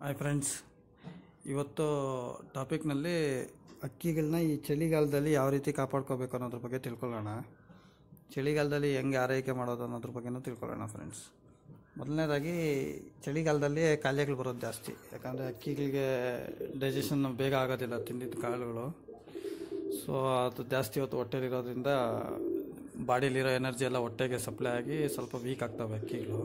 hi friends ಇವತ್ತು ಟಾಪಿಕ್ನಲ್ಲಿ ಅಕ್ಕಿಗಳನ್ನ ಈ ಚಳಿಗಾಲದಲ್ಲಿ ಯಾವ ರೀತಿ ಕಾಪಾಡ್ಕೋಬೇಕು ಅನ್ನೋದ್ರ ಬಗ್ಗೆ ತಿಳ್ಕೊಳ್ಳೋಣ ಚಳಿಗಾಲದಲ್ಲಿ ಹೆಂಗೆ ಆರೈಕೆ ಮಾಡೋದು ಅನ್ನೋದ್ರ ಬಗ್ಗೆನೂ ತಿಳ್ಕೊಳ್ಳೋಣ ಫ್ರೆಂಡ್ಸ್ ಮೊದಲನೇದಾಗಿ ಚಳಿಗಾಲದಲ್ಲಿ ಕಾಯಿಲೆಗಳು ಬರೋದು ಜಾಸ್ತಿ ಯಾಕಂದರೆ ಅಕ್ಕಿಗಳಿಗೆ ಡೈಜೆಷನ್ ಬೇಗ ಆಗೋದಿಲ್ಲ ತಿಂದಿದ್ದ ಕಾಳುಗಳು ಸೊ ಅದು ಜಾಸ್ತಿ ಹೊತ್ತು ಹೊಟ್ಟೆಲಿರೋದ್ರಿಂದ ಬಾಡಿಲಿರೋ ಎನರ್ಜಿ ಎಲ್ಲ ಹೊಟ್ಟೆಗೆ ಸಪ್ಲೈ ಆಗಿ ಸ್ವಲ್ಪ ವೀಕ್ ಆಗ್ತವೆ ಅಕ್ಕಿಗಳು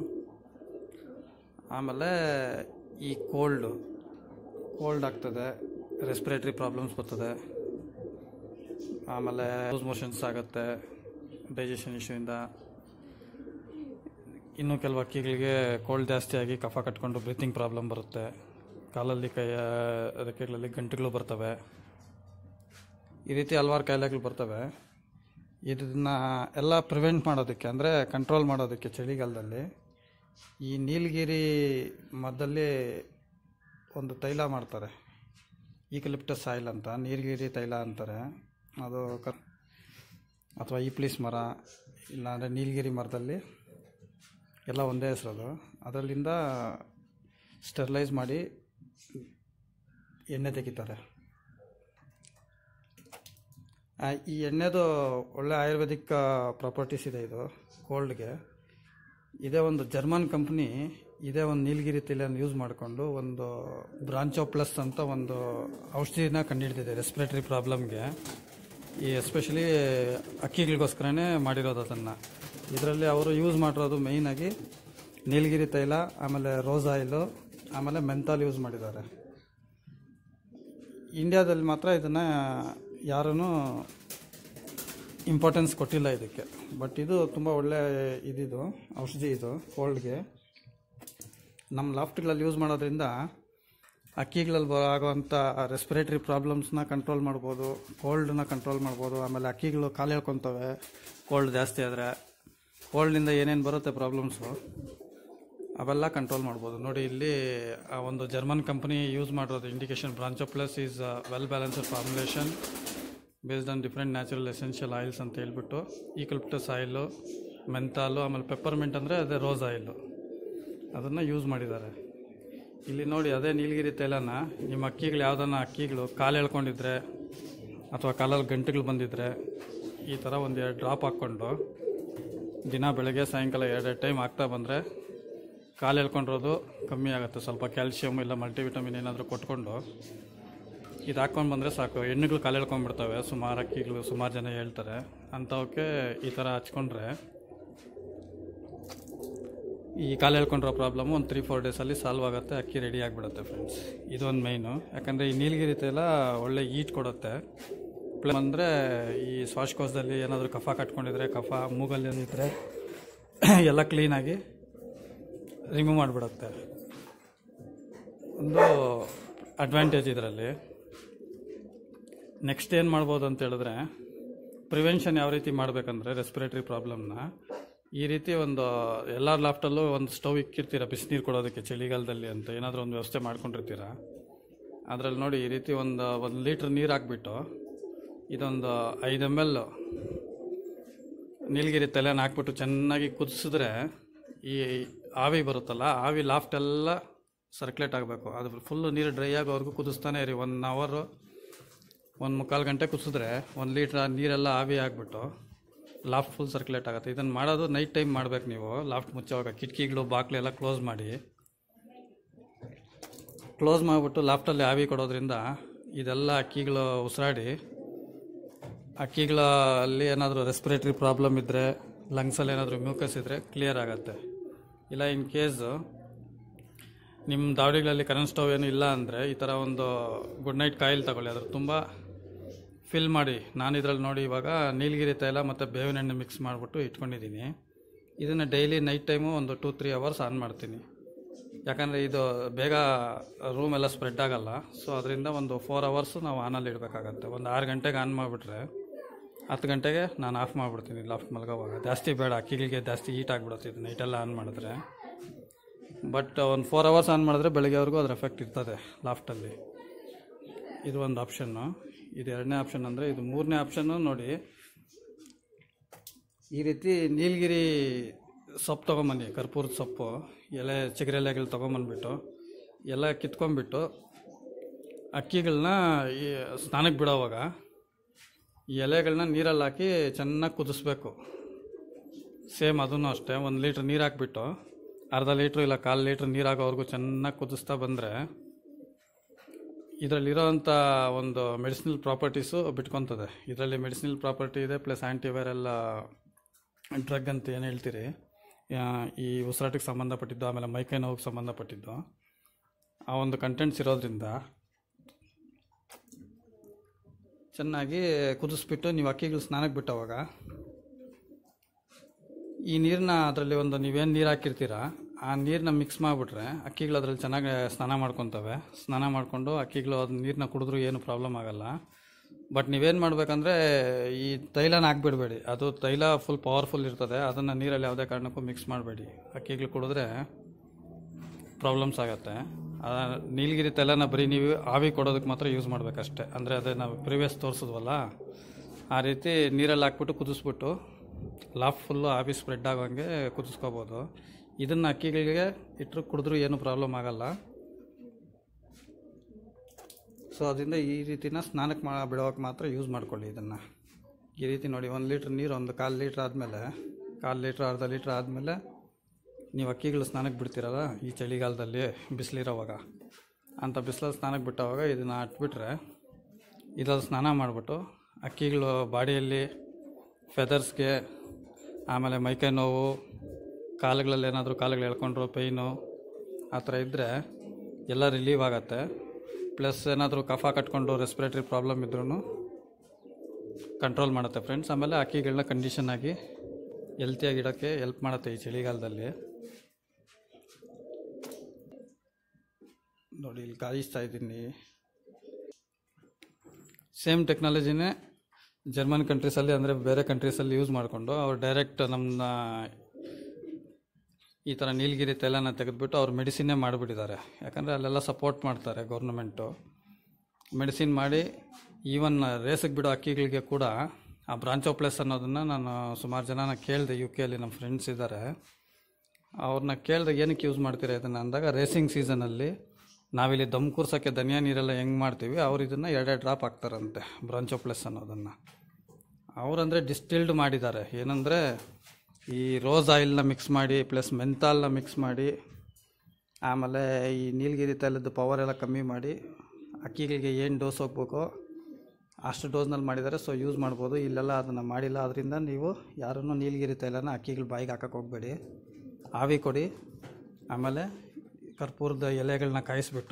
ಆಮೇಲೆ ಈ ಕೋಲ್ಡು ಕೋಲ್ಡ್ ಆಗ್ತದೆ ರೆಸ್ಪಿರೇಟ್ರಿ ಪ್ರಾಬ್ಲಮ್ಸ್ ಬರ್ತದೆ ಆಮೇಲೆ ಲೂಸ್ ಮೋಷನ್ಸ್ ಆಗುತ್ತೆ ಡೈಜೆಷನ್ ಇಶ್ಯೂಯಿಂದ ಇನ್ನು ಕೆಲವು ಅಕ್ಕಿಗಳಿಗೆ ಕೋಲ್ಡ್ ಜಾಸ್ತಿ ಆಗಿ ಕಫ ಕಟ್ಕೊಂಡು ಬ್ರೀತಿಂಗ್ ಪ್ರಾಬ್ಲಮ್ ಬರುತ್ತೆ ಕಾಲಲ್ಲಿ ಕೈಯ ರೆಕ್ಕೆಗಳಲ್ಲಿ ಗಂಟುಗಳು ಬರ್ತವೆ ಈ ರೀತಿ ಹಲವಾರು ಕಾಯಿಲೆಗಳು ಬರ್ತವೆ ಇದನ್ನ ಎಲ್ಲ ಪ್ರಿವೆಂಟ್ ಮಾಡೋದಕ್ಕೆ ಅಂದರೆ ಕಂಟ್ರೋಲ್ ಮಾಡೋದಕ್ಕೆ ಚಳಿಗಾಲದಲ್ಲಿ ಈ ನೀಲಗಿರಿ ಮರದಲ್ಲಿ ಒಂದು ತೈಲ ಮಾಡ್ತಾರೆ ಈಕಲಿಪ್ಟಸ್ ಆಯಿಲ್ ಅಂತ ನೀಲಗಿರಿ ತೈಲ ಅಂತಾರೆ ಅದು ಕ ಅಥವಾ ಈಪ್ಲೀಸ್ ಮರ ಇಲ್ಲಾಂದರೆ ನೀಲಗಿರಿ ಮರದಲ್ಲಿ ಎಲ್ಲ ಒಂದೇ ಹೆಸರದು ಅದರಲ್ಲಿಂದ ಸ್ಟೆರ್ಲೈಸ್ ಮಾಡಿ ಎಣ್ಣೆ ತೆಗಿತಾರೆ ಆ, ಈ ಎಣ್ಣೆದು ಒಳ್ಳೆ ಆಯುರ್ವೇದಿಕ್ ಪ್ರಾಪರ್ಟೀಸ್ ಇದೆ ಇದು ಕೋಲ್ಡ್ಗೆ ಇದೇ ಒಂದು ಜರ್ಮನ್ ಕಂಪ್ನಿ ಇದೇ ಒಂದು ನೀಲಗಿರಿ ತೈಲನ ಯೂಸ್ ಮಾಡಿಕೊಂಡು ಒಂದು ಬ್ರಾಂಚೋ ಪ್ಲಸ್ ಅಂತ ಒಂದು ಔಷಧಿನ ಕಂಡುಹಿಡಿದಿದೆ ರೆಸ್ಪಿರೇಟರಿ ಪ್ರಾಬ್ಲಮ್ಗೆ ಈ ಎಸ್ಪೆಷಲಿ ಅಕ್ಕಿಗಳಿಗೋಸ್ಕರನೇ ಮಾಡಿರೋದು ಅದನ್ನು ಇದರಲ್ಲಿ ಅವರು ಯೂಸ್ ಮಾಡಿರೋದು ಮೇಯ್ನಾಗಿ ನೀಲಗಿರಿ ತೈಲ ಆಮೇಲೆ ರೋಸ್ ಆಯಿಲು ಆಮೇಲೆ ಮೆಂತಾಲ್ ಯೂಸ್ ಮಾಡಿದ್ದಾರೆ ಇಂಡಿಯಾದಲ್ಲಿ ಮಾತ್ರ ಇದನ್ನು ಯಾರೂ ಇಂಪಾರ್ಟೆನ್ಸ್ ಕೊಟ್ಟಿಲ್ಲ ಇದಕ್ಕೆ ಬಟ್ ಇದು ತುಂಬ ಒಳ್ಳೆ ಇದಿದು ಔಷಧಿ ಇದು ಕೋಲ್ಡ್ಗೆ ನಮ್ಮ ಲಾಫ್ಟ್ಗಳಲ್ಲಿ ಯೂಸ್ ಮಾಡೋದ್ರಿಂದ ಅಕ್ಕಿಗಳಲ್ಲಿ ಬ- ಆಗುವಂಥ ರೆಸ್ಪಿರೇಟರಿ ಪ್ರಾಬ್ಲಮ್ಸ್ನ ಕಂಟ್ರೋಲ್ ಮಾಡ್ಬೋದು ಕೋಲ್ಡನ್ನ ಕಂಟ್ರೋಲ್ ಮಾಡ್ಬೋದು ಆಮೇಲೆ ಅಕ್ಕಿಗಳು ಕಾಲು ಹೇಳ್ಕೊತವೆ ಕೋಲ್ಡ್ ಜಾಸ್ತಿ ಆದರೆ ಕೋಲ್ಡ್ನಿಂದ ಏನೇನು ಬರುತ್ತೆ ಪ್ರಾಬ್ಲಮ್ಸು ಅವೆಲ್ಲ ಕಂಟ್ರೋಲ್ ಮಾಡ್ಬೋದು ನೋಡಿ ಇಲ್ಲಿ ಆ ಒಂದು ಜರ್ಮನ್ ಕಂಪನಿ ಯೂಸ್ ಮಾಡಿರೋದು indication Broncho plus is well balanced formulation based on different natural essential oils ಅಂತ ಹೇಳ್ಬಿಟ್ಟು ಈಕಲ್ಪ್ಟಸ್ ಆಯಿಲು ಮೆಂತಾಲು ಆಮೇಲೆ ಪೆಪ್ಪರ್ಮೆಂಟ್ ಅಂದರೆ ಅದೇ ರೋಸ್ ಆಯಿಲು ಅದನ್ನು ಯೂಸ್ ಮಾಡಿದ್ದಾರೆ ಇಲ್ಲಿ ನೋಡಿ ಅದೇ ನೀಲಗಿರಿ ತೈಲನ ನಿಮ್ಮ ಅಕ್ಕಿಗಳು ಯಾವುದನ್ನ ಅಕ್ಕಿಗಳು ಕಾಲು ಎಳ್ಕೊಂಡಿದ್ರೆ ಅಥವಾ ಕಾಲಲ್ಲಿ ಗಂಟೆಗಳು ಬಂದಿದ್ರೆ ಈ ಥರ ಒಂದು ಎರಡು ಡ್ರಾಪ್ ಹಾಕ್ಕೊಂಡು ದಿನ ಬೆಳಗ್ಗೆ ಸಾಯಂಕಾಲ ಎರಡೆರಡು ಟೈಮ್ ಆಗ್ತಾ ಬಂದರೆ ಕಾಲು ಎಳ್ಕೊಂಡಿರೋದು ಕಮ್ಮಿ ಆಗುತ್ತೆ ಸ್ವಲ್ಪ ಕ್ಯಾಲ್ಶಿಯಮ್ ಇಲ್ಲ ಮಲ್ಟಿವಿಟಮಿನ್ ಏನಾದರೂ ಕೊಟ್ಕೊಂಡು ಇದು ಹಾಕ್ಕೊಂಡು ಬಂದರೆ ಸಾಕು ಹೆಣ್ಣುಗಳು ಕಾಲು ಎಳ್ಕೊಂಡ್ಬಿಡ್ತವೆ ಸುಮಾರು ಅಕ್ಕಿಗಳು ಸುಮಾರು ಜನ ಹೇಳ್ತಾರೆ ಅಂಥವಕ್ಕೆ ಈ ಥರ ಹಚ್ಕೊಂಡ್ರೆ ಈ ಕಾಲು ಎಳ್ಕೊಂಡಿರೋ ಪ್ರಾಬ್ಲಮ್ಮು ಒಂದು ತ್ರೀ ಫೋರ್ ಡೇಸಲ್ಲಿ ಸಾಲ್ವ್ ಆಗುತ್ತೆ ಅಕ್ಕಿ ರೆಡಿ ಆಗಿಬಿಡುತ್ತೆ ಫ್ರೆಂಡ್ಸ್ ಇದೊಂದು ಮೈನು ಯಾಕಂದರೆ ಈ ನೀಲಗಿರಿ ತೈಲ ಒಳ್ಳೆ ಈಟ್ ಕೊಡುತ್ತೆ ಪ್ಲಸ್ ಅಂದರೆ ಈ ಶ್ವಾಸಕೋಶದಲ್ಲಿ ಏನಾದರೂ ಕಫ ಕಟ್ಕೊಂಡಿದ್ರೆ ಕಫ ಮೂಗಲ್ಲಿ ಇದ್ದರೆ ಎಲ್ಲ ಕ್ಲೀನಾಗಿ ರಿಮೂವ್ ಮಾಡಿಬಿಡುತ್ತೆ ಒಂದು ಅಡ್ವಾಂಟೇಜ್ ಇದರಲ್ಲಿ ನೆಕ್ಸ್ಟ್ ಏನು ಮಾಡ್ಬೋದು ಅಂತ ಹೇಳಿದ್ರೆ ಪ್ರಿವೆನ್ಷನ್ ಯಾವ ರೀತಿ ಮಾಡಬೇಕಂದ್ರೆ ರೆಸ್ಪಿರೇಟರಿ ಪ್ರಾಬ್ಲಮ್ನ ಈ ರೀತಿ ಒಂದು ಎಲ್ಲ ಲಾಫ್ಟಲ್ಲೂ ಒಂದು ಸ್ಟವ್ ಇಕ್ಕಿರ್ತೀರ ಬಿಸಿನೀರು ಕೊಡೋದಕ್ಕೆ ಚಳಿಗಾಲದಲ್ಲಿ ಅಂತ ಏನಾದರೂ ಒಂದು ವ್ಯವಸ್ಥೆ ಮಾಡ್ಕೊಂಡಿರ್ತೀರ ಅದರಲ್ಲಿ ನೋಡಿ ಈ ರೀತಿ ಒಂದು ಒಂದು ಲೀಟ್ರ್ ನೀರು ಹಾಕ್ಬಿಟ್ಟು ಇದೊಂದು ಐದು ಎಮ್ ಎಲ್ ನೀಲಗಿರಿ ತಲೆನ ಹಾಕ್ಬಿಟ್ಟು ಚೆನ್ನಾಗಿ ಕುದಿಸಿದ್ರೆ ಈ ಆವಿ ಬರುತ್ತಲ್ಲ ಆವಿ ಲಾಫ್ಟ್ ಎಲ್ಲ ಸರ್ಕ್ಯುಲೇಟ್ ಆಗಬೇಕು ಅದು ಫುಲ್ಲು ನೀರು ಡ್ರೈ ಆಗೋವರೆಗೂ ಕುದಿಸ್ತಾನೆ ಇರಿ ಒನ್ ಅವರು ಒಂದು ಮುಕ್ಕಾಲು ಗಂಟೆ ಕುದಿಸಿದ್ರೆ ಒಂದು ಲೀಟ್ರ್ ನೀರೆಲ್ಲ ಆವಿ ಆಗಿಬಿಟ್ಟು ಲಾಫ್ಟ್ ಫುಲ್ ಸರ್ಕ್ಯುಲೇಟ್ ಆಗುತ್ತೆ ಇದನ್ನು ಮಾಡೋದು ನೈಟ್ ಟೈಮ್ ಮಾಡ್ಬೇಕು ನೀವು ಲಾಫ್ಟ್ ಮುಚ್ಚೋವಾಗ ಕಿಟಕಿಗಳು ಬಾಕ್ಲು ಎಲ್ಲ ಕ್ಲೋಸ್ ಮಾಡಿ ಕ್ಲೋಸ್ ಮಾಡಿಬಿಟ್ಟು ಲಾಫ್ಟಲ್ಲಿ ಆವಿ ಕೊಡೋದ್ರಿಂದ ಇದೆಲ್ಲ ಅಕ್ಕಿಗಳು ಉಸಿರಾಡಿ ಅಕ್ಕಿಗಳಲ್ಲಿ ಏನಾದರೂ ರೆಸ್ಪಿರೇಟರಿ ಪ್ರಾಬ್ಲಮ್ ಇದ್ದರೆ ಲಂಗ್ಸಲ್ಲಿ ಏನಾದರೂ ಮ್ಯೂಕಸ್ ಇದ್ದರೆ ಕ್ಲಿಯರ್ ಆಗುತ್ತೆ ಇಲ್ಲ ಇನ್ ಕೇಸು ನಿಮ್ಮ ದಾವಡಿಗಳಲ್ಲಿ ಕರೆಂಟ್ ಸ್ಟವ್ ಏನು ಇಲ್ಲ ಅಂದರೆ ಈ ಥರ ಒಂದು ಗುಡ್ ನೈಟ್ ಕಾಯಿಲ್ ತಗೊಳ್ಳಿ ಅದ್ರ ತುಂಬ ಫಿಲ್ ಮಾಡಿ ನಾನು ಇದರಲ್ಲಿ ನೋಡಿ ಇವಾಗ ನೀಲಗಿರಿ ತೈಲ ಮತ್ತು ಬೇವಿನ ಎಣ್ಣೆ ಮಿಕ್ಸ್ ಮಾಡಿಬಿಟ್ಟು ಇಟ್ಕೊಂಡಿದ್ದೀನಿ ಇದನ್ನು ಡೈಲಿ ನೈಟ್ ಟೈಮು ಒಂದು ಟೂ ತ್ರೀ ಅವರ್ಸ್ ಆನ್ ಮಾಡ್ತೀನಿ ಯಾಕಂದರೆ ಇದು ಬೇಗ ರೂಮ್ ಎಲ್ಲ ಸ್ಪ್ರೆಡ್ ಆಗಲ್ಲ ಸೊ ಅದರಿಂದ ಒಂದು ಫೋರ್ ಅವರ್ಸು ನಾವು ಆನಲ್ಲಿ ಇಡಬೇಕಾಗತ್ತೆ ಒಂದು ಆರು ಗಂಟೆಗೆ ಆನ್ ಮಾಡಿಬಿಟ್ರೆ ಹತ್ತು ಗಂಟೆಗೆ ನಾನು ಆಫ್ ಮಾಡಿಬಿಡ್ತೀನಿ ಲಾಫ್ಟ್ ಮಲ್ಗೋವಾಗ ಜಾಸ್ತಿ ಬೇಡ ಅಕ್ಕಿಗಳಿಗೆ ಜಾಸ್ತಿ ಹೀಟ್ ಆಗಿಬಿಡುತ್ತೆ ಇದು ನೈಟೆಲ್ಲ ಆನ್ ಮಾಡಿದ್ರೆ ಬಟ್ ಒಂದು ಫೋರ್ ಅವರ್ಸ್ ಆನ್ ಮಾಡಿದ್ರೆ ಬೆಳಗ್ಗೆವರೆಗೂ ಅದ್ರ ಎಫೆಕ್ಟ್ ಇರ್ತದೆ ಲಾಫ್ಟಲ್ಲಿ ಇದು ಒಂದು ಆಪ್ಷನ್ನು ಇದು ಎರಡನೇ ಆಪ್ಷನ್ ಅಂದರೆ ಇದು ಮೂರನೇ ಆಪ್ಷನ್ನು ನೋಡಿ ಈ ರೀತಿ ನೀಲಗಿರಿ ಸೊಪ್ಪು ತೊಗೊಂಬನ್ನಿ ಕರ್ಪೂರದ ಸೊಪ್ಪು ಎಲೆ ಚಿಗುರೆಲೆಗಳು ತೊಗೊಂಬಂದ್ಬಿಟ್ಟು ಎಲ್ಲ ಕಿತ್ಕೊಂಡ್ಬಿಟ್ಟು ಅಕ್ಕಿಗಳನ್ನ ಈ ಸ್ನಾನಕ್ಕೆ ಬಿಡೋವಾಗ ಈ ಎಲೆಗಳನ್ನ ನೀರಲ್ಲಿ ಹಾಕಿ ಚೆನ್ನಾಗಿ ಕುದಿಸ್ಬೇಕು ಸೇಮ್ ಅದನ್ನು ಅಷ್ಟೇ ಒಂದು ಲೀಟ್ರ್ ನೀರು ಹಾಕ್ಬಿಟ್ಟು ಅರ್ಧ ಲೀಟ್ರ್ ಇಲ್ಲ ಕಾಲು ಲೀಟ್ರ್ ನೀರು ಹಾಕೋವರೆಗೂ ಚೆನ್ನಾಗಿ ಕುದಿಸ್ತಾ ಬಂದರೆ ಇದರಲ್ಲಿರೋವಂಥ ಒಂದು ಮೆಡಿಸಿನಲ್ ಪ್ರಾಪರ್ಟೀಸು ಬಿಟ್ಕೊತದೆ ಇದರಲ್ಲಿ ಮೆಡಿಸಿನಲ್ ಪ್ರಾಪರ್ಟಿ ಇದೆ ಪ್ಲಸ್ ಆ್ಯಂಟಿವೈರಲ್ ಡ್ರಗ್ ಅಂತ ಏನು ಹೇಳ್ತೀರಿ ಆ, ಈ ಉಸಿರಾಟಕ್ಕೆ ಸಂಬಂಧಪಟ್ಟಿದ್ದು ಆಮೇಲೆ ಮೈಕೈ ನೋವಿಗೆ ಸಂಬಂಧಪಟ್ಟಿದ್ದು ಆ ಒಂದು ಕಂಟೆಂಟ್ಸ್ ಇರೋದ್ರಿಂದ ಚೆನ್ನಾಗಿ ಕುದಿಸ್ಬಿಟ್ಟು ನೀವು ಅಕ್ಕಿಗಳು ಸ್ನಾನಕ್ಕೆ ಬಿಟ್ಟವಾಗ ಈ ನೀರನ್ನ ಅದರಲ್ಲಿ ಒಂದು ನೀವೇನು ನೀರು ಹಾಕಿರ್ತೀರ ಆ ನೀರನ್ನ ಮಿಕ್ಸ್ ಮಾಡಿಬಿಟ್ರೆ ಅಕ್ಕಿಗಳು ಅದರಲ್ಲಿ ಚೆನ್ನಾಗಿ ಸ್ನಾನ ಮಾಡ್ಕೊತವೆ ಸ್ನಾನ ಮಾಡಿಕೊಂಡು ಅಕ್ಕಿಗಳು ಅದು ನೀರನ್ನ ಕುಡಿದ್ರೂ ಏನು ಪ್ರಾಬ್ಲಮ್ ಆಗಲ್ಲ ಬಟ್ ನೀವೇನು ಮಾಡಬೇಕಂದ್ರೆ ಈ ತೈಲನ ಹಾಕ್ಬಿಡ್ಬೇಡಿ ಅದು ತೈಲ ಫುಲ್ ಪವರ್ಫುಲ್ ಇರ್ತದೆ ಅದನ್ನು ನೀರಲ್ಲಿ ಯಾವುದೇ ಕಾರಣಕ್ಕೂ ಮಿಕ್ಸ್ ಮಾಡಬೇಡಿ ಅಕ್ಕಿಗಳು ಕುಡಿದ್ರೆ ಪ್ರಾಬ್ಲಮ್ಸ್ ಆಗುತ್ತೆ ಆ ನೀಲಗಿರಿ ತೈಲನ ಬರೀ ನೀವು ಆವಿ ಕೊಡೋದಕ್ಕೆ ಮಾತ್ರ ಯೂಸ್ ಮಾಡಬೇಕಷ್ಟೆ ಅಂದರೆ ಅದೇ ನಾವು ಪ್ರಿವಿಯಸ್ ತೋರಿಸಿದ್ವಲ್ಲ ಆ ರೀತಿ ನೀರಲ್ಲಿ ಹಾಕ್ಬಿಟ್ಟು ಕುದಿಸ್ಬಿಟ್ಟು ಲಾಫ್ ಫುಲ್ಲು ಆವಿ ಸ್ಪ್ರೆಡ್ ಆಗೋಂಗೆ ಕುದಿಸ್ಕೋಬೋದು ಇದನ್ನು ಅಕ್ಕಿಗಳಿಗೆ ಇಟ್ಟರು ಕುಡಿದ್ರೂ ಏನು ಪ್ರಾಬ್ಲಮ್ ಆಗಲ್ಲ ಸೊ ಅದರಿಂದ ಈ ರೀತಿನ ಸ್ನಾನಕ್ಕೆ ಮಾ ಬಿಡೋಕೆ ಮಾತ್ರ ಯೂಸ್ ಮಾಡ್ಕೊಳ್ಳಿ ಇದನ್ನು ಈ ರೀತಿ ನೋಡಿ ಒಂದು ಲೀಟ್ರ್ ನೀರು ಒಂದು ಕಾಲು ಲೀಟ್ರ್ ಆದಮೇಲೆ ಕಾಲು ಲೀಟ್ರ್ ಅರ್ಧ ಲೀಟ್ರ್ ಆದಮೇಲೆ ನೀವು ಅಕ್ಕಿಗಳು ಸ್ನಾನಕ್ಕೆ ಬಿಡ್ತೀರಲ್ಲ ಈ ಚಳಿಗಾಲದಲ್ಲಿ ಬಿಸಿಲಿರೋವಾಗ ಅಂಥ ಬಿಸಿಲಲ್ಲಿ ಸ್ನಾನಕ್ಕೆ ಬಿಟ್ಟವಾಗ ಇದನ್ನು ಹಟ್ಬಿಟ್ರೆ ಇದ್ರಲ್ಲಿ ಸ್ನಾನ ಮಾಡಿಬಿಟ್ಟು ಅಕ್ಕಿಗಳು ಬಾಡಿಯಲ್ಲಿ ಫೆದರ್ಸ್ಗೆ ಆಮೇಲೆ ಮೈಕೈ ನೋವು ಕಾಲುಗಳಲ್ಲಿ ಏನಾದರೂ ಕಾಲುಗಳು ಎಳ್ಕೊಂಡ್ರು ಪೈನು ಆ ಥರ ಇದ್ದರೆ ಎಲ್ಲ ರಿಲೀವ್ ಆಗುತ್ತೆ ಪ್ಲಸ್ ಏನಾದರೂ ಕಫ ಕಟ್ಕೊಂಡು ರೆಸ್ಪಿರೇಟರಿ ಪ್ರಾಬ್ಲಮ್ ಇದ್ರೂ ಕಂಟ್ರೋಲ್ ಮಾಡುತ್ತೆ ಫ್ರೆಂಡ್ಸ್ ಆಮೇಲೆ ಅಕ್ಕಿಗಳನ್ನ ಕಂಡೀಷನ್ ಆಗಿ ಹೆಲ್ತಿಯಾಗಿ ಇಡೋಕ್ಕೆ ಹೆಲ್ಪ್ ಮಾಡುತ್ತೆ ಈ ಚಳಿಗಾಲದಲ್ಲಿ ನೋಡಿ ಇಲ್ಲಿ ಕಾಯಿಸ್ತಾ ಇದ್ದೀನಿ ಸೇಮ್ ಟೆಕ್ನಾಲಜಿನೇ ಜರ್ಮನ್ ಕಂಟ್ರೀಸಲ್ಲಿ ಅಂದರೆ ಬೇರೆ ಕಂಟ್ರೀಸಲ್ಲಿ ಯೂಸ್ ಮಾಡಿಕೊಂಡು ಅವ್ರು ಡೈರೆಕ್ಟ್ ನಮ್ಮನ್ನ ಈ ಥರ ನೀಲಗಿರಿ ತೈಲನ ತೆಗೆದುಬಿಟ್ಟು ಅವ್ರು ಮೆಡಿಸಿನ್ನೇ ಮಾಡಿಬಿಟ್ಟಿದ್ದಾರೆ ಯಾಕಂದರೆ ಅಲ್ಲೆಲ್ಲ ಸಪೋರ್ಟ್ ಮಾಡ್ತಾರೆ ಗೌರ್ನಮೆಂಟು ಮೆಡಿಸಿನ್ ಮಾಡಿ ಈವನ್ ರೇಸಿಗೆ ಬಿಡೋ ಅಕ್ಕಿಗಳಿಗೆ ಕೂಡ ಆ ಬ್ರಾಂಚೋಪ್ಲೆಸ್ ಅನ್ನೋದನ್ನು ನಾನು ಸುಮಾರು ಜನನ ಕೇಳಿದೆ ಯು ಕೆಯಲ್ಲಿ ನಮ್ಮ ಫ್ರೆಂಡ್ಸ್ ಇದ್ದಾರೆ ಅವ್ರನ್ನ ಕೇಳಿದೆ ಏನಕ್ಕೆ ಯೂಸ್ ಮಾಡ್ತೀರಾ ಇದನ್ನು ಅಂದಾಗ ರೇಸಿಂಗ್ ಸೀಸನಲ್ಲಿ ನಾವಿಲ್ಲಿ ದಮ್ ಕೂರ್ಸೋಕ್ಕೆ ಧನಿಯಾ ನೀರೆಲ್ಲ ಹೆಂಗೆ ಮಾಡ್ತೀವಿ ಅವ್ರು ಇದನ್ನು ಎರಡೆರಡು ಡ್ರಾಪ್ ಹಾಕ್ತಾರಂತೆ ಬ್ರಾಂಚೋಪ್ಲೆಸ್ ಅನ್ನೋದನ್ನು ಅವರಂದರೆ ಡಿಸ್ಟಿಲ್ಡ್ ಮಾಡಿದ್ದಾರೆ ಏನಂದರೆ ಈ ರೋಸ್ ಆಯಿಲ್ನ ಮಿಕ್ಸ್ ಮಾಡಿ ಪ್ಲಸ್ ಮೆಂತಾಲ್ನ ಮಿಕ್ಸ್ ಮಾಡಿ ಆಮೇಲೆ ಈ ನೀಲಗಿರಿ ತೈಲದ ಪವರ್ ಎಲ್ಲ ಕಮ್ಮಿ ಮಾಡಿ ಅಕ್ಕಿಗಳಿಗೆ ಏನು ಡೋಸ್ ಹೋಗ್ಬೇಕೋ ಅಷ್ಟು ಡೋಸ್ನಲ್ಲಿ ಮಾಡಿದ್ದಾರೆ ಸೊ ಯೂಸ್ ಮಾಡ್ಬೋದು ಇಲ್ಲೆಲ್ಲ ಅದನ್ನು ಮಾಡಿಲ್ಲ ಅದರಿಂದ ನೀವು ಯಾರನ್ನೂ ನೀಲಗಿರಿ ತೈಲನ ಅಕ್ಕಿಗಳ ಬಾಯಿಗೆ ಹಾಕಕ್ಕೆ ಹೋಗಬೇಡಿ ಆವಿ ಕೊಡಿ ಆಮೇಲೆ ಕರ್ಪೂರದ ಎಲೆಗಳನ್ನ ಕಾಯಿಸ್ಬಿಟ್ಟು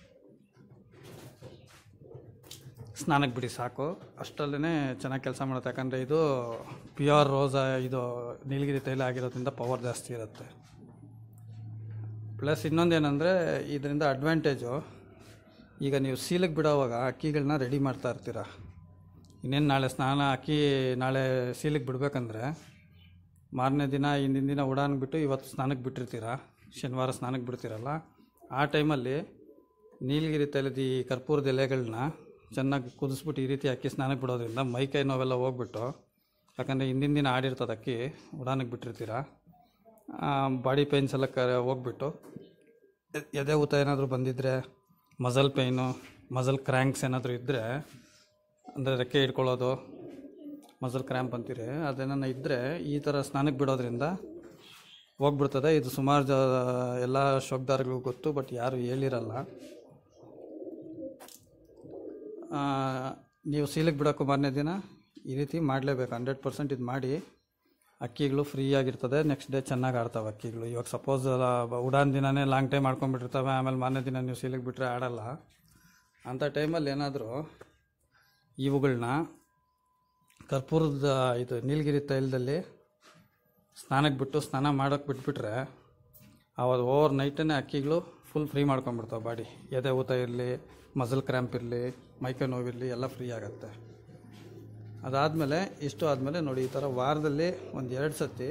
ಸ್ನಾನಕ್ಕೆ ಬಿಡಿ ಸಾಕು ಅಷ್ಟರಲ್ಲೇ ಚೆನ್ನಾಗಿ ಕೆಲಸ ಮಾಡುತ್ತೆ ಯಾಕಂದರೆ ಇದು ಪ್ಯೂರ್ ರೋಸ ಇದು ನೀಲಗಿರಿ ತೈಲ ಆಗಿರೋದ್ರಿಂದ ಪವರ್ ಜಾಸ್ತಿ ಇರುತ್ತೆ ಪ್ಲಸ್ ಇನ್ನೊಂದೇನೆಂದರೆ ಇದರಿಂದ ಅಡ್ವಾಂಟೇಜು ಈಗ ನೀವು ಸೀಲಿಗೆ ಬಿಡೋವಾಗ ಅಕ್ಕಿಗಳನ್ನ ರೆಡಿ ಮಾಡ್ತಾ ಇರ್ತೀರ ಇನ್ನೇನು ನಾಳೆ ಸ್ನಾನ ಅಕ್ಕಿ ನಾಳೆ ಸೀಲಿಗೆ ಬಿಡಬೇಕಂದ್ರೆ ಮಾರನೇ ದಿನ ಹಿಂದಿನ ದಿನ ಉಡಾನ್ಗೆ ಬಿಟ್ಟು ಇವತ್ತು ಸ್ನಾನಕ್ಕೆ ಬಿಟ್ಟಿರ್ತೀರ ಶನಿವಾರ ಸ್ನಾನಕ್ಕೆ ಬಿಡ್ತೀರಲ್ಲ ಆ ಟೈಮಲ್ಲಿ ನೀಲಗಿರಿ ತೈಲದ ಈ ಕರ್ಪೂರದ ಎಲೆಗಳನ್ನ ಚೆನ್ನಾಗಿ ಕುದಿಸ್ಬಿಟ್ಟು ಈ ರೀತಿ ಅಕ್ಕಿ ಸ್ನಾನಕ್ಕೆ ಬಿಡೋದ್ರಿಂದ ಮೈಕೈ ನೋವೆಲ್ಲ ಹೋಗ್ಬಿಟ್ಟು ಯಾಕಂದರೆ ಹಿಂದಿನ ದಿನ ಆಡಿರ್ತದೆ ಅಕ್ಕಿ ಉಡಾನಿಗೆ ಬಿಟ್ಟಿರ್ತೀರ ಬಾಡಿ ಪೇನ್ಸ್ ಎಲ್ಲ ಕ ಹೋಗ್ಬಿಟ್ಟು ಎ- ಎದೆ ಊತ ಏನಾದರೂ ಬಂದಿದ್ದರೆ ಮಸಲ್ ಪೈನು ಮಸಲ್ ಕ್ರ್ಯಾಂಕ್ಸ್ ಏನಾದರೂ ಇದ್ದರೆ ಅಂದರೆ ರೆಕ್ಕೆ ಹಿಡ್ಕೊಳ್ಳೋದು ಮಸಲ್ ಕ್ರ್ಯಾಂಪ್ ಅಂತೀರಿ ಅದೇನ ಇದ್ದರೆ ಈ ಥರ ಸ್ನಾನಕ್ಕೆ ಬಿಡೋದ್ರಿಂದ ಹೋಗ್ಬಿಡ್ತದೆ ಇದು ಸುಮಾರು ಜ ಎಲ್ಲ ಶೋಕ್ದಾರ್ಗಳಿಗೂ ಗೊತ್ತು ಬಟ್ ಯಾರು ಹೇಳಿರಲ್ಲ ಆ, ನೀವು ಸೀಲಿಗೆ ಬಿಡೋಕ್ಕೂ ಮಾರನೇ ದಿನ ಈ ರೀತಿ ಮಾಡಲೇಬೇಕು ಹಂಡ್ರೆಡ್ ಪರ್ಸೆಂಟ್ ಇದು ಮಾಡಿ ಅಕ್ಕಿಗಳು ಫ್ರೀ ಆಗಿರ್ತದೆ ನೆಕ್ಸ್ಟ್ ಡೇ ಚೆನ್ನಾಗಿ ಆಡ್ತವೆ ಅಕ್ಕಿಗಳು ಇವಾಗ ಸಪೋಸ್ ಉಡಾನ್ ದಿನನೇ ಲಾಂಗ್ ಟೈಮ್ ಮಾಡ್ಕೊಂಡ್ಬಿಟ್ಟಿರ್ತವೆ ಆಮೇಲೆ ಮಾರನೇ ದಿನ ನೀವು ಸೀಲಿಗೆ ಬಿಟ್ಟರೆ ಆಡಲ್ಲ ಅಂಥ ಟೈಮಲ್ಲಿ ಏನಾದರೂ ಇವುಗಳನ್ನ ಕರ್ಪೂರದ ಇದು ನೀಲಗಿರಿ ತೈಲದಲ್ಲಿ ಸ್ನಾನಕ್ಕೆ ಬಿಟ್ಟು ಸ್ನಾನ ಮಾಡೋಕ್ಕೆ ಬಿಟ್ಬಿಟ್ರೆ ಅವಾಗ ಓವರ್ ನೈಟೇ ಅಕ್ಕಿಗಳು ಫುಲ್ ಫ್ರೀ ಮಾಡ್ಕೊಂಡ್ಬಿಡ್ತಾವೆ ಬಾಡಿ ಎದೆ ಊತ ಇರಲಿ ಮಸಲ್ ಕ್ರ್ಯಾಂಪ್ ಇರಲಿ ಮೈಕೈ ನೋವಿರಲಿ ಎಲ್ಲ ಫ್ರೀ ಆಗುತ್ತೆ ಅದಾದಮೇಲೆ ಇಷ್ಟು ಆದಮೇಲೆ ನೋಡಿ ಈ ಥರ ವಾರದಲ್ಲಿ ಒಂದು ಎರಡು ಸತಿ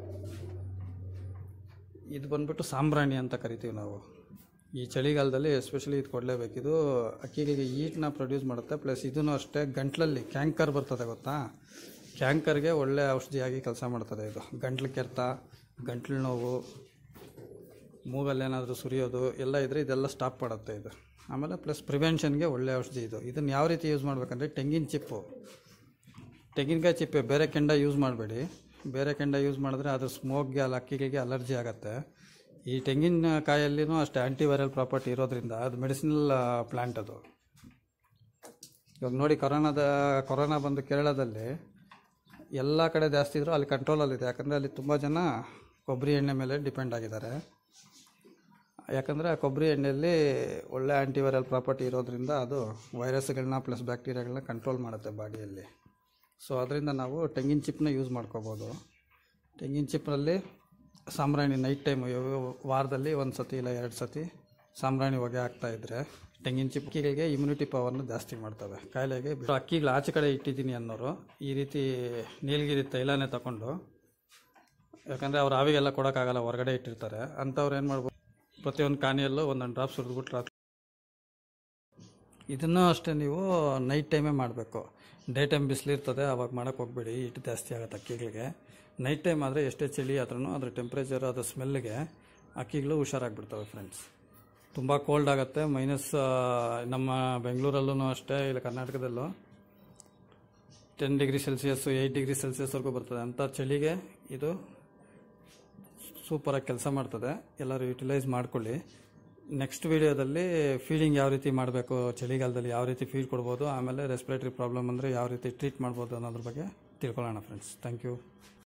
ಇದು ಬಂದ್ಬಿಟ್ಟು ಸಾಂಬ್ರಾಣಿ ಅಂತ ಕರಿತೀವಿ ನಾವು ಈ ಚಳಿಗಾಲದಲ್ಲಿ ಎಸ್ಪೆಷಲಿ ಇದು ಕೊಡಲೇಬೇಕು ಇದು ಅಕ್ಕಿಗಳಿಗೆ ಈಟ್ನ ಪ್ರೊಡ್ಯೂಸ್ ಮಾಡುತ್ತೆ ಪ್ಲಸ್ ಇದೂ ಅಷ್ಟೇ ಗಂಟ್ಲಲ್ಲಿ ಕ್ಯಾಂಕರ್ ಬರ್ತದೆ ಗೊತ್ತಾ ಕ್ಯಾಂಕರ್ಗೆ ಒಳ್ಳೆ ಔಷಧಿಯಾಗಿ ಕೆಲಸ ಮಾಡ್ತದೆ ಇದು ಗಂಟ್ಲು ಕೆರೆತ ಗಂಟ್ಲು ನೋವು ಮೂಗಲ್ಲಿ ಏನಾದರೂ ಸುರಿಯೋದು ಎಲ್ಲ ಇದ್ದರೆ ಇದೆಲ್ಲ ಸ್ಟಾಪ್ ಮಾಡುತ್ತೆ ಇದು ಆಮೇಲೆ ಪ್ಲಸ್ ಪ್ರಿವೆನ್ಷನ್ಗೆ ಒಳ್ಳೆ ಔಷಧಿ ಇದು ಇದನ್ನು ಯಾವ ರೀತಿ ಯೂಸ್ ಮಾಡಬೇಕಂದ್ರೆ ತೆಂಗಿನ ಚಿಪ್ಪು ತೆಂಗಿನಕಾಯಿ ಚಿಪ್ಪೆ ಬೇರೆ ಕೆಂಡ ಯೂಸ್ ಮಾಡಬೇಡಿ ಬೇರೆ ಕೆಂಡ ಯೂಸ್ ಮಾಡಿದ್ರೆ ಅದು ಸ್ಮೋಕ್ಗೆ ಅಲ್ಲಿ ಅಕ್ಕಿಗಳಿಗೆ ಅಲರ್ಜಿ ಆಗುತ್ತೆ ಈ ತೆಂಗಿನಕಾಯಲ್ಲಿನೂ ಅಷ್ಟೇ ಆ್ಯಂಟಿವೈರಲ್ ಪ್ರಾಪರ್ಟಿ ಇರೋದ್ರಿಂದ ಅದು ಮೆಡಿಸಿನಲ್ ಪ್ಲ್ಯಾಂಟ್ ಅದು ಇವಾಗ ನೋಡಿ ಕೊರೋನಾದ ಕೊರೋನಾ ಬಂದು ಕೇರಳದಲ್ಲಿ ಎಲ್ಲ ಕಡೆ ಜಾಸ್ತಿ ಇದ್ದರೂ ಅಲ್ಲಿ ಕಂಟ್ರೋಲಲ್ಲಿದೆ ಯಾಕಂದರೆ ಅಲ್ಲಿ ತುಂಬ ಜನ ಕೊಬ್ಬರಿ ಎಣ್ಣೆ ಮೇಲೆ ಡಿಪೆಂಡ್ ಆಗಿದ್ದಾರೆ ಯಾಕಂದರೆ ಆ ಕೊಬ್ಬರಿ ಎಣ್ಣೆಯಲ್ಲಿ ಒಳ್ಳೆ ಆ್ಯಂಟಿವೈರಲ್ ಪ್ರಾಪರ್ಟಿ ಇರೋದ್ರಿಂದ ಅದು ವೈರಸ್ಗಳನ್ನ ಪ್ಲಸ್ ಬ್ಯಾಕ್ಟೀರಿಯಾಗಳನ್ನ ಕಂಟ್ರೋಲ್ ಮಾಡುತ್ತೆ ಬಾಡಿಯಲ್ಲಿ ಸೊ ಅದರಿಂದ ನಾವು ತೆಂಗಿನ ಚಿಪ್ನ ಯೂಸ್ ಮಾಡ್ಕೋಬೋದು ತೆಂಗಿನ ಚಿಪ್ನಲ್ಲಿ ಸಾಂಬ್ರಾಣಿ ನೈಟ್ ಟೈಮ್ ವಾರದಲ್ಲಿ ಒಂದು ಸತಿ ಇಲ್ಲ ಎರಡು ಸತಿ ಸಾಂಬ್ರಾಣಿ ಹೊಗೆ ಹಾಕ್ತಾ ಇದ್ದರೆ ತೆಂಗಿನ ಚಿಪ್ ಅಕ್ಕಿಗಳಿಗೆ ಇಮ್ಯುನಿಟಿ ಪವರ್ನ ಜಾಸ್ತಿ ಮಾಡ್ತವೆ ಕಾಯಿಲೆಗೆ ಅಕ್ಕಿಗಳು ಆಚೆ ಕಡೆ ಇಟ್ಟಿದ್ದೀನಿ ಅನ್ನೋರು ಈ ರೀತಿ ನೀಲಗಿರಿ ತೈಲನೇ ತಗೊಂಡು ಯಾಕಂದರೆ ಅವ್ರು ಆವಿಗೆಲ್ಲ ಕೊಡೋಕ್ಕಾಗಲ್ಲ ಹೊರಗಡೆ ಇಟ್ಟಿರ್ತಾರೆ ಅಂಥವ್ರು ಏನು ಮಾಡ್ಬೋದು ಪ್ರತಿಯೊಂದು ಕಾನಿಯಲ್ಲೂ ಒಂದೊಂದು ಡ್ರಾಪ್ ಸುರಿದ್ಬಿಟ್ಟು ರಾತ್ರಿ ಇದನ್ನು ಅಷ್ಟೇ ನೀವು ನೈಟ್ ಟೈಮೇ ಮಾಡಬೇಕು ಡೇ ಟೈಮ್ ಬಿಸಿಲಿರ್ತದೆ ಅವಾಗ ಮಾಡೋಕ್ಕೆ ಹೋಗ್ಬೇಡಿ ಹಿಟ್ಟು ಜಾಸ್ತಿ ಆಗುತ್ತೆ ಅಕ್ಕಿಗಳಿಗೆ ನೈಟ್ ಟೈಮ್ ಆದರೆ ಎಷ್ಟೇ ಚಳಿ ಆದ್ರೂ ಅದ್ರ ಟೆಂಪ್ರೇಚರ್ ಅದ್ರ ಸ್ಮೆಲ್ಗೆ ಅಕ್ಕಿಗಳು ಹುಷಾರಾಗಿಬಿಡ್ತವೆ ಫ್ರೆಂಡ್ಸ್ ತುಂಬ ಕೋಲ್ಡ್ ಆಗುತ್ತೆ ಮೈನಸ್ ನಮ್ಮ ಬೆಂಗಳೂರಲ್ಲೂ ಅಷ್ಟೇ ಇಲ್ಲ ಕರ್ನಾಟಕದಲ್ಲೂ ten degree Celsius eight degree ಸೆಲ್ಸಿಯಸ್ವರೆಗೂ ಬರ್ತದೆ ಅಂಥ ಚಳಿಗೆ ಇದು ಸೂಪರಾಗಿ ಕೆಲಸ ಮಾಡ್ತದೆ ಎಲ್ಲರೂ ಯುಟಿಲೈಸ್ ಮಾಡ್ಕೊಳ್ಳಿ ನೆಕ್ಸ್ಟ್ ವಿಡಿಯೋದಲ್ಲಿ ಫೀಡಿಂಗ್ ಯಾವ ರೀತಿ ಮಾಡಬೇಕು ಚಳಿಗಾಲದಲ್ಲಿ ಯಾವ ರೀತಿ ಫೀಡ್ ಕೊಡ್ಬೋದು ಆಮೇಲೆ ರೆಸ್ಪಿರೇಟರಿ ಪ್ರಾಬ್ಲಮ್ ಅಂದರೆ ಯಾವ ರೀತಿ ಟ್ರೀಟ್ ಮಾಡ್ಬೋದು ಅನ್ನೋದ್ರ ಬಗ್ಗೆ ತಿಳ್ಕೊಳ್ಳೋಣ ಫ್ರೆಂಡ್ಸ್ ಥ್ಯಾಂಕ್ ಯು